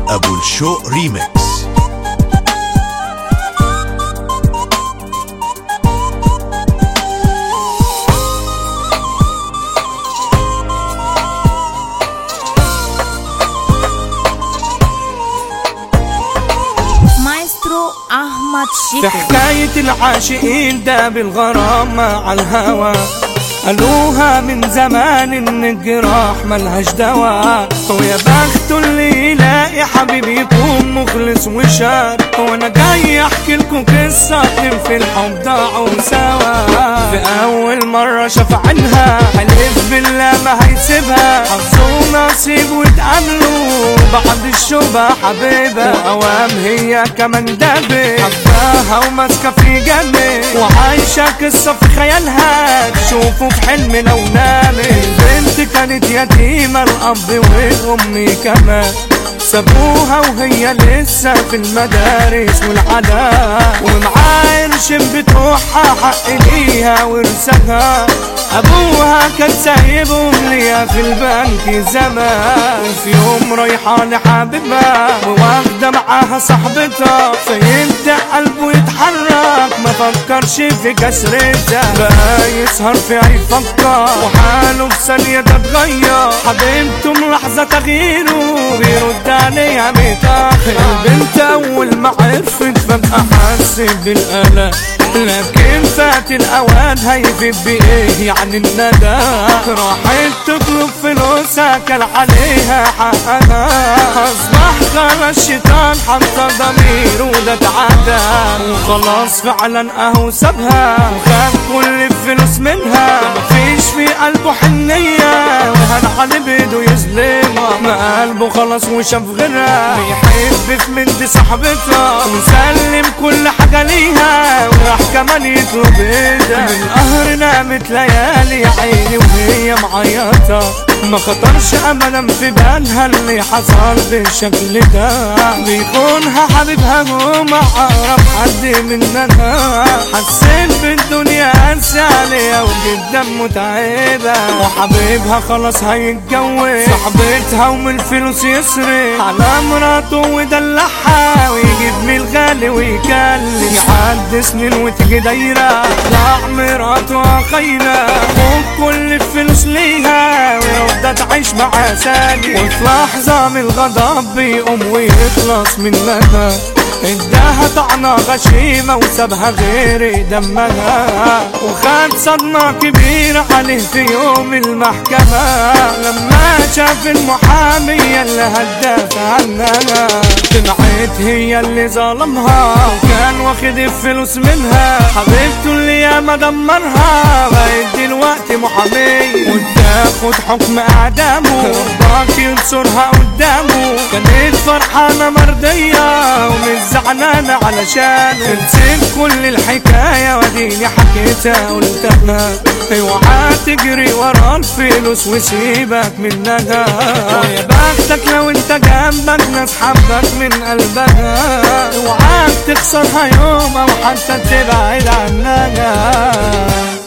ابو الشوق ريميكس مايسترو احمد في شيكو حكاية العاشقين ده بالغرام مع الهوى قالوها من زمان ان الجراح ملهاش دواء ويا بخت اللي يلاقي حبيب يكون مخلص وشار وانا جاي احكي لكم قصة اتنين في الحب ضاعوا سوا في اول مرة شاف عنها حلف بالله ما هيسيبها حظه نصيب واتقابلوا بعد الشوبة حبيبة واوام هي كمان دابت حباها وماسكة في جنبي وعايشة قصة في خيالها تشوفه في حلم لو نامت البنت كانت يتيمة الأب والأم كمان سابوها وهي لسه في المدارس والعلاء ومعاه قرش بتوحها حق ليها ورثها ابوها كان سايبهم ليا في البنك زمان في يوم رايحة لحبيبها وواخدة معاها صاحبتها فيبدأ قلبه يتحرك ما فكرش في كسرتها بقى يسهر فيها يفكر وحاله في ثانية تتغير حبيبته ملاحظة تغييره بيرد عليها متاخر البنت أول ما عرفت فجأة حست بالقلق لكن فات الأوان هيفيد بإيه يعني الندى راحت تطلب فلوسها كان عليها حقها أصبح خلاص الشيطان حط ضميره ده اتعدى وخلاص فعلا أهو سابها وخد كل الفلوس منها مفيش في قلبه حنية وهن على بيده يظلمها ما قلبه خلاص وشاف غيرها بيحب في بنت صاحبتها وسلم كل حاجة ليها وراح كمان يطلب ايدها من قهر نامت ليالي يا عيني وهي معيطة ما خطرش ابدا في بالها اللي حصل بالشكل ده بيكونها حبيبها هو مع اقرب حد منها حسيت بالدنيا قاسية عليها وجدا متعبة وحبيبها خلاص هيتجوز صاحبتها ومن الفلوس يصرف على مراته ويدلعها ويجيب من الغالي ويكلم يعدي سنين وتيجي دايرة تطلع مراته خاينة وكل الفلوس ليها ويفضل تعيش مع سالي وفي لحظة من الغضب بيقوم ويخلص منها اداها طعنة غشيمة وسابها غير دمها وخد صدمة كبيرة عليه في يوم المحكمة لما شاف المحامية اللي هتدافع عنها طلعت هي اللي ظلمها وكان واخد الفلوس منها حبيبته اللي ياما دمرها بقت دلوقتي محامية وتاخد حكم اعدامه ربك ينصرها قدامه كانت فرحانة مرضية ومش زعلانة علشان نسيت كل الحكاية وديني حكيتها قلتها اوعى تجري ورا الفلوس وسيبك منها ويا بختك لو انت جنبك ناس حبك من قلبها اوعى تخسرها يوم او حتى تبعد عنها